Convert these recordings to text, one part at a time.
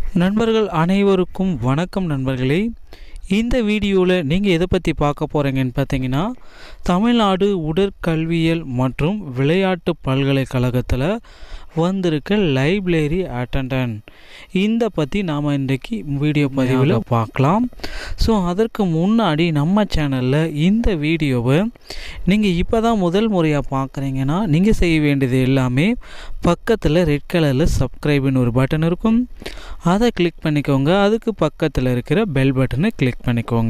நண்பர்கள் அனைவருக்கும் வணக்கம் நண்பர்களே இந்த வீடியோவில் நீங்கள் எதை பற்றி பார்க்க போகிறீங்கன்னு பார்த்தீங்கன்னா தமிழ்நாடு உடற்கல்வியல் மற்றும் விளையாட்டு பல்கலைக்கழகத்தில் வந்திருக்க லைப்ரரி அட்டண்டன்ட் இந்த பற்றி நாம் இன்றைக்கு வீடியோ பதிவில் பார்க்கலாம் ஸோ அதற்கு முன்னாடி நம்ம சேனலில் இந்த வீடியோவை நீங்கள் இப்போ தான் முதல் முறையாக பார்க்குறீங்கன்னா நீங்கள் செய்ய வேண்டியது எல்லாமே பக்கத்தில் ரெட் கலரில் சப்ஸ்கிரைப்னு ஒரு பட்டன் இருக்கும் அதை கிளிக் பண்ணிக்கோங்க அதுக்கு பக்கத்தில் இருக்கிற பெல் பட்டனை கிளிக் பண்ணிக்கோங்க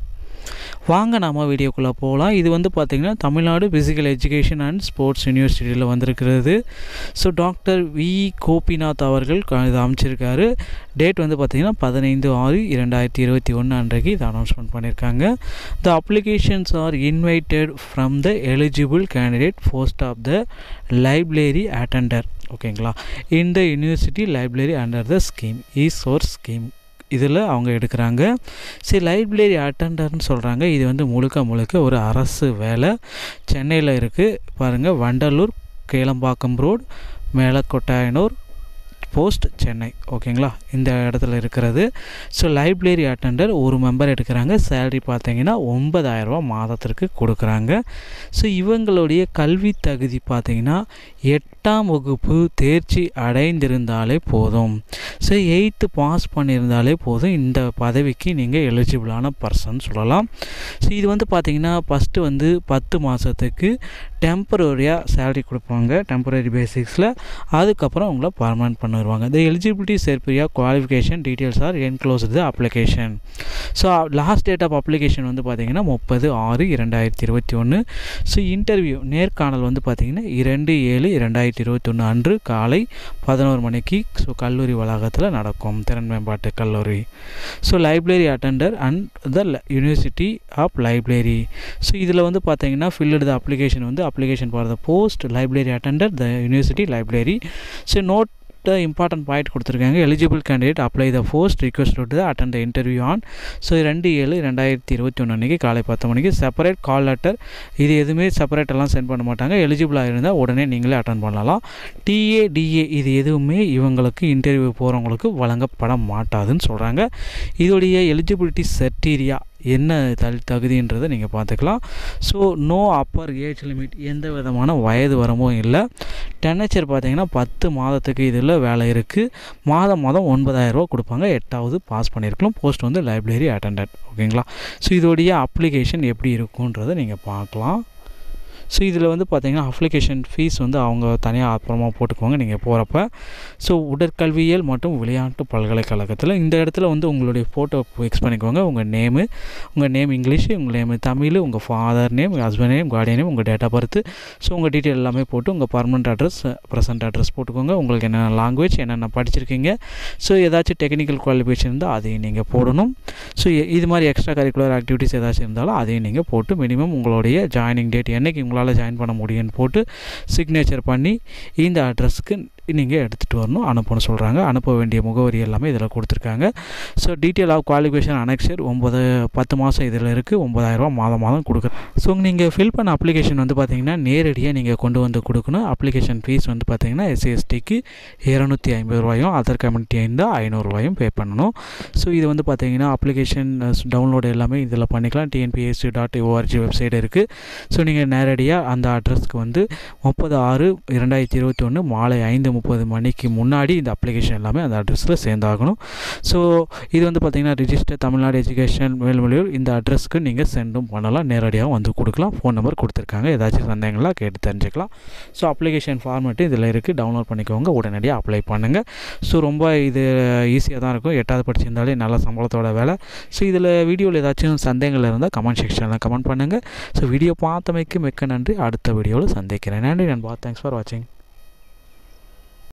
வாங்க நாம் வீடியோக்குள்ளே போகலாம் இது வந்து பார்த்திங்கன்னா Tamil Nadu physical education and sports யூனிவர்சிட்டியில் வந்திருக்கிறது ஸோ டாக்டர் வி கோபிநாத் அவர்கள் க- இது அமைச்சிருக்காரு டேட் வந்து பார்த்திங்கன்னா பதினைந்து ஆறு இரண்டாயிரத்தி இருபத்தி ஒன்று அன்றைக்கு இதை அனௌன்ஸ்மெண்ட் பண்ணியிருக்காங்க the applications are invited from the eligible candidate post of the library attender ஓகேங்களா இந்த university library under the scheme is or scheme இதில் அவங்க எடுக்கிறாங்க சரி லைப்ரரி அட்டண்டர்னு சொல்கிறாங்க இது வந்து முழுக்க முழுக்க ஒரு அரசு வேலை சென்னையில் இருக்குது பாருங்கள் வண்டலூர் கேளம்பாக்கம் ரோடு மேலக்கொட்டாயனூர் போஸ்ட் சென்னை ஓகேங்களா இந்த இடத்துல இருக்கிறது ஸோ லைப்ரரி அட்டண்டர் ஒரு மெம்பர் எடுக்கிறாங்க சேலரி பார்த்தீங்கன்னா ஒன்பதாயிரரூபா மாதத்திற்கு கொடுக்குறாங்க ஸோ இவங்களுடைய கல்வி தகுதி பார்த்தீங்கன்னா எட்டாம் வகுப்பு தேர்ச்சி அடைந்திருந்தாலே போதும் ஸோ எயித்து பாஸ் பண்ணியிருந்தாலே போதும் இந்த பதவிக்கு நீங்கள் எலிஜிபிளான பர்சன் சொல்லலாம் ஸோ இது வந்து பார்த்தீங்கன்னா ஃபஸ்ட்டு வந்து பத்து மாதத்துக்கு டெம்பரரியாக சேலரி கொடுப்பாங்க டெம்பரரி பேசிக்ஸில் அதுக்கப்புறம் அவங்கள பர்மனெண்ட் பண்ணிடுவாங்க இந்த எலிஜிபிலிட்டி சேர்ப்பியா qualification details are enclose the application so last date of application வந்து பார்த்தீங்கன்னா முப்பது ஆறு இரண்டாயிரத்தி இருபத்தி ஒன்று ஸோ இன்டர்வியூ நேர்காணல் வந்து பார்த்தீங்கன்னா இரண்டு ஏழு இரண்டாயிரத்தி இருபத்தொன்று அன்று காலை பதினோரு மணிக்கு ஸோ கல்லூரி வளாகத்தில் நடக்கும் திறன் மேம்பாட்டு கல்லூரி so library attender and the university of library so இதில் வந்து பார்த்தீங்கன்னா ஃபில்டு த அப்ளிகேஷன் வந்து application for the post library attender the university library so note the important point கொடுத்துருக்காங்க eligible candidate apply the post request to the attend the interview on so ரெண்டு ஏழு ரெண்டாயிரத்தி இருபத்தி ஒன்று அன்றைக்கி காலை பத்து மணிக்கு செப்பரேட் கால் லெட்டர் இது எதுவுமே செப்பரேட் எல்லாம் சென்ட் பண்ண மாட்டாங்க எலிஜிபிளாக இருந்தால் உடனே நீங்களே அட்டன் பண்ணலாம் டிஏ டிஏ இது எதுவுமே இவங்களுக்கு இன்டர்வியூ போகிறவங்களுக்கு வழங்கப்பட மாட்டாதுன்னு சொல்கிறாங்க இதோடைய எலிஜிபிலிட்டி செர்டீரியா என்ன த தகுதின்றதை நீங்கள் பார்த்துக்கலாம் so no upper age limit எந்த விதமான வயது வரமும் இல்லை டெனச்சர் பார்த்தீங்கன்னா பத்து மாதத்துக்கு இதில் வேலை இருக்குது மாதம் மாதம் ஒன்பதாயிரரூவா கொடுப்பாங்க எட்டாவது பாஸ் பண்ணியிருக்கலாம் போஸ்ட் வந்து லைப்ரரி அட்டண்டட் ஓகேங்களா ஸோ இதோடைய அப்ளிகேஷன் எப்படி இருக்குன்றதை நீங்கள் பார்க்கலாம் ஸோ இதில் வந்து பார்த்தீங்கன்னா அப்ளிகேஷன் ஃபீஸ் வந்து அவங்க தனியாக அப்புறமா போட்டுக்குவாங்க நீங்கள் போகிறப்ப ஸோ உடற்கல்வியியல் மற்றும் விளையாட்டு பல்கலைக்கழகத்தில் இந்த இடத்துல வந்து உங்களுடைய ஃபோட்டோ ஃபிக்ஸ் பண்ணிக்கோங்க உங்கள் நேமு உங்கள் நேம் இங்கிலீஷு உங்கள் நேம் தமிழ் உங்கள் ஃபாதர் நேம் உங்கள் ஹஸ்பண்ட் நேம் கார்டியன் நேம் உங்கள் டேட் ஆஃப் பர்த் ஸோ உங்கள் டீட்டெயில் எல்லாமே போட்டு உங்கள் பர்மனெண்ட் அட்ரஸ் ப்ரெசன்ட் அட்ரஸ் போட்டுக்கோங்க உங்களுக்கு என்னென்ன லாங்குவேஜ் என்னென்ன படிச்சிருக்கீங்க ஸோ ஏதாச்சும் டெக்னிக்கல் குவாலிஃபிகேஷன் இருந்தால் அதையும் நீங்கள் போடணும் ஸோ இது மாதிரி எக்ஸ்ட்ரா கரிக்குலர் ஆக்டிவிட்டீஸ் ஏதாச்சும் இருந்தாலும் அதையும் நீங்கள் போட்டு மினிமம் உங்களுடைய ஜாயினிங் டேட் என்னைக்கு உங்களால் ஜாயின் பண்ண முடியும்னு போட்டு சிக்னேச்சர் பண்ணி இந்த அட்ரஸ்க்கு நீங்கள் எடுத்துகிட்டு வரணும் அனுப்பணும் சொல்கிறாங்க அனுப்ப வேண்டிய முகவரி எல்லாமே இதில் கொடுத்துருக்காங்க so detail of qualification annexure ஒம்பது பத்து மாதம் இதில் இருக்குது ஒம்பதாயிரரூபா மாதம் மாதம் கொடுக்குறேன் ஸோ நீங்கள் ஃபில் பண்ண அப்ளிகேஷன் வந்து பார்த்தீங்கன்னா நேரடியாக நீங்கள் கொண்டு வந்து கொடுக்கணும் அப்ளிகேஷன் ஃபீஸ் வந்து பார்த்தீங்கன்னா எஸ்சிஎஸ்டிக்கு இரநூத்தி ஐம்பது ரூபாயும் அதர் கம்யூனிட்டி இருந்தால் ஐநூறுரூவாயும் பே பண்ணணும் ஸோ இது வந்து பார்த்தீங்கன்னா அப்ளிகேஷன் டவுன்லோடு எல்லாமே இதில் பண்ணிக்கலாம் டிஎன்பிஎஸ்சி டாட் ஓஆர்ஜி வெப்சைட் இருக்குது ஸோ நீங்கள் நேரடியாக அந்த அட்ரஸ்க்கு வந்து முப்பது ஆறு இரண்டாயிரத்தி இருபத்தி ஒன்று மாலை ஐந்து முப்பது மணிக்கு முன்னாடி இந்த அப்ளிகேஷன் எல்லாமே அந்த அட்ரஸில் சேர்ந்தாகணும் ஸோ இது வந்து பார்த்தீங்கன்னா ரிஜிஸ்டர் தமிழ்நாடு எஜுகேஷன் மேல்மொழியூர் இந்த அட்ரஸ்க்கு நீங்கள் சென்டும் பண்ணலாம் நேரடியாகவும் வந்து கொடுக்கலாம் ஃபோன் நம்பர் கொடுத்துருக்காங்க ஏதாச்சும் சந்தேகங்களாக கேட்டு தெரிஞ்சுக்கலாம் ஸோ அப்ளிகேஷன் ஃபார்மேட்டு இதில் இருக்குது டவுன்லோட் பண்ணிக்கோங்க உடனடியாக அப்ளை பண்ணுங்கள் ஸோ ரொம்ப இது ஈஸியாக தான் இருக்கும் எட்டாவது படிச்சிருந்தாலே நல்ல சம்பளத்தோட வேலை ஸோ இதில் வீடியோவில் ஏதாச்சும் சந்தேகங்கள் இருந்தால் கமெண்ட் செக்ஷனில் கமெண்ட் பண்ணுங்கள் ஸோ வீடியோ பார்த்தமைக்கு மிக்க நன்றி அடுத்த வீடியோவில் சந்திக்கிறேன் நன்றி நண்பா தேங்க்ஸ் ஃபார் வாட்சிங்